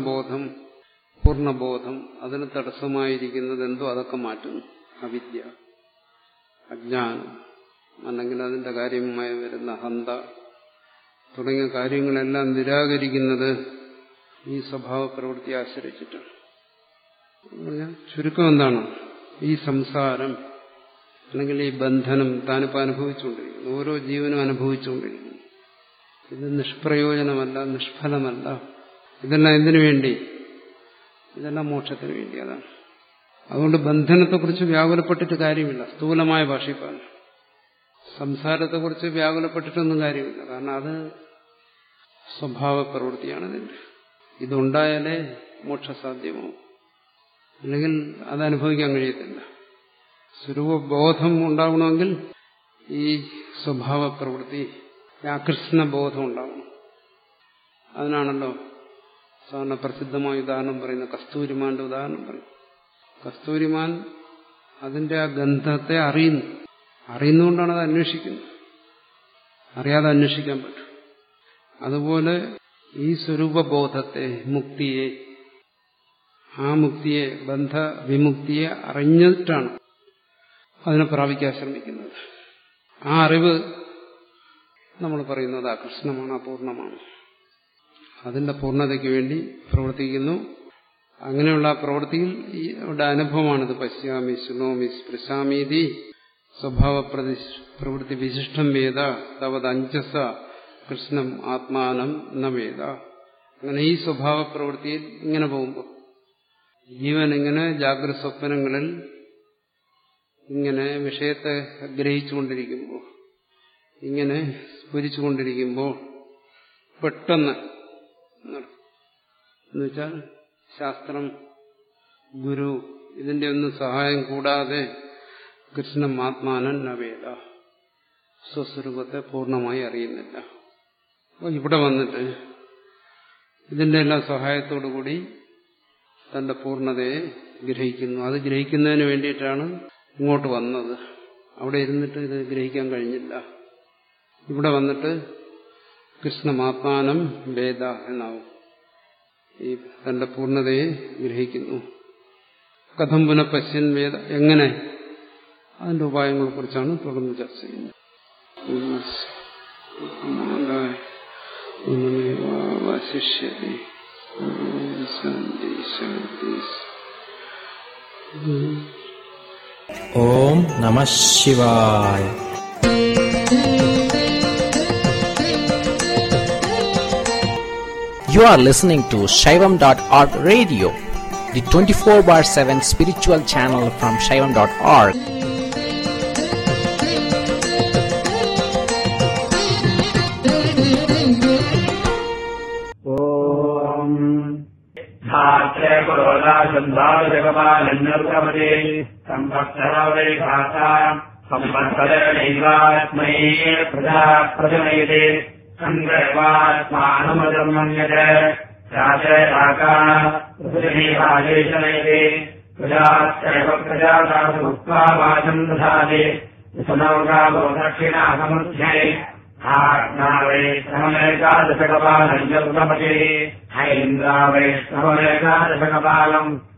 കൃഷ്ണബോധം പൂർണ്ണബോധം അതിന് തടസ്സമായിരിക്കുന്നത് എന്തോ അതൊക്കെ മാറ്റുന്നു അവിദ്യ അജ്ഞാനം അല്ലെങ്കിൽ അതിന്റെ കാര്യമായി വരുന്ന ഹന്ത തുടങ്ങിയ കാര്യങ്ങളെല്ലാം നിരാകരിക്കുന്നത് ഈ സ്വഭാവ പ്രവൃത്തി ആശ്രയിച്ചിട്ടാണ് ചുരുക്കം എന്താണ് ഈ സംസാരം അല്ലെങ്കിൽ ഈ ബന്ധനം താനിപ്പോൾ അനുഭവിച്ചുകൊണ്ടിരിക്കുന്നു ഓരോ ജീവനും അനുഭവിച്ചുകൊണ്ടിരിക്കുന്നു ഇത് നിഷ്പ്രയോജനമല്ല നിഷ്ഫലമല്ല ഇതെല്ലാം എന്തിനു വേണ്ടി ഇതെല്ലാം മോക്ഷത്തിന് വേണ്ടി അതാണ് അതുകൊണ്ട് ബന്ധനത്തെക്കുറിച്ച് വ്യാകുലപ്പെട്ടിട്ട് കാര്യമില്ല സ്ഥൂലമായ ഭാഷയിപ്പാണ് സംസാരത്തെക്കുറിച്ച് വ്യാകുലപ്പെട്ടിട്ടൊന്നും കാര്യമില്ല കാരണം അത് സ്വഭാവ പ്രവൃത്തിയാണ് ഇതിന്റെ ഇതുണ്ടായാലേ മോക്ഷസാധ്യമാവും അല്ലെങ്കിൽ അത് അനുഭവിക്കാൻ കഴിയത്തില്ല സ്വരൂപബോധം ഉണ്ടാകണമെങ്കിൽ ഈ സ്വഭാവ പ്രവൃത്തി ആകൃഷ്ണ ബോധം ഉണ്ടാവണം അതിനാണല്ലോ സാധാരണ പ്രസിദ്ധമായ ഉദാഹരണം പറയുന്ന കസ്തൂരിമാന്റെ ഉദാഹരണം പറയും കസ്തൂരിമാൻ അതിന്റെ ആ ഗന്ധത്തെ അറിയുന്നു അറിയുന്നുകൊണ്ടാണ് അത് അന്വേഷിക്കുന്നത് അറിയാതെ അന്വേഷിക്കാൻ പറ്റും അതുപോലെ ഈ സ്വരൂപബോധത്തെ മുക്തിയെ ആ മുക്തിയെ ബന്ധ വിമുക്തിയെ അറിഞ്ഞിട്ടാണ് അതിനെ പ്രാപിക്കാൻ ശ്രമിക്കുന്നത് ആ അറിവ് നമ്മൾ പറയുന്നത് അകൃഷ്ണമാണ് അപൂർണമാണ് അതിന്റെ പൂർണ്ണതയ്ക്ക് വേണ്ടി പ്രവർത്തിക്കുന്നു അങ്ങനെയുള്ള ആ പ്രവൃത്തിയിൽ ഈ ഇവിടെ അനുഭവമാണിത് പശ്യാമി ശൃണോമി സ്പൃശാമീതി സ്വഭാവ പ്രവൃത്തി വിശിഷ്ടം വേദ തവത് അഞ്ചസ കൃഷ്ണം ആത്മാനം ന വേദ അങ്ങനെ ഈ സ്വഭാവ പ്രവൃത്തിയിൽ ഇങ്ങനെ പോകുമ്പോൾ ജീവൻ ഇങ്ങനെ ജാഗ്രത സ്വപ്നങ്ങളിൽ ഇങ്ങനെ വിഷയത്തെ ഗ്രഹിച്ചുകൊണ്ടിരിക്കുമ്പോൾ ഇങ്ങനെ സ്ഫുരിച്ചുകൊണ്ടിരിക്കുമ്പോൾ പെട്ടെന്ന് എന്നുവെച്ചാൽ ശാസ്ത്രം ഗുരു ഇതിന്റെ ഒന്നും സഹായം കൂടാതെ കൃഷ്ണൻ ആത്മാനൻ നവേദ സ്വസ്വരൂപത്തെ പൂർണ്ണമായി അറിയുന്നില്ല അപ്പോൾ ഇവിടെ വന്നിട്ട് ഇതിന്റെ എല്ലാം സഹായത്തോടുകൂടി തന്റെ പൂർണ്ണതയെ ഗ്രഹിക്കുന്നു അത് ഗ്രഹിക്കുന്നതിന് വേണ്ടിയിട്ടാണ് ഇങ്ങോട്ട് വന്നത് അവിടെ ഇരുന്നിട്ട് ഇത് ഗ്രഹിക്കാൻ കഴിഞ്ഞില്ല ഇവിടെ വന്നിട്ട് കൃഷ്ണമാത്മാനം വേദ എന്നാവും ഈ തന്റെ പൂർണ്ണതയെ ഗ്രഹിക്കുന്നു കഥം പുനഃപശ്യൻ വേദ എങ്ങനെ അതിന്റെ ഉപായങ്ങളെ കുറിച്ചാണ് തുടർന്ന് ചർച്ച ചെയ്യുന്നത് ശിഷ്യതി ശാന്തി ശാന്തി ഓം നമ ശിവായ You are listening to Shaivam.org radio, the 24 bar 7 spiritual channel from Shaivam.org. ധാത്രേ കുരോധാശന്താജഗമാലന്യർക്കമതേ സംവത്സരവൈ ഭാഷ സംവത്സരൈവാത്മൈ പ്രജാ പ്രജനയതേ സംഗ്രവാത്മാനമധർമ്മണ്യത രാജരാകാ പൃഥിവീഭാജേശനയതേ പ്രജാശ്ചൈവ പ്രജാതാസുക്വാ വാചം ദധാതി വിസനൗകാമോ ദക്ഷിണാസമുദ്ധ്യേ ആജ്ഞാവൈഷ്ണവനേകാദശകപാലം ഹൈന്ദ്രാവൈഷ്ണവനേകാദശകപാലം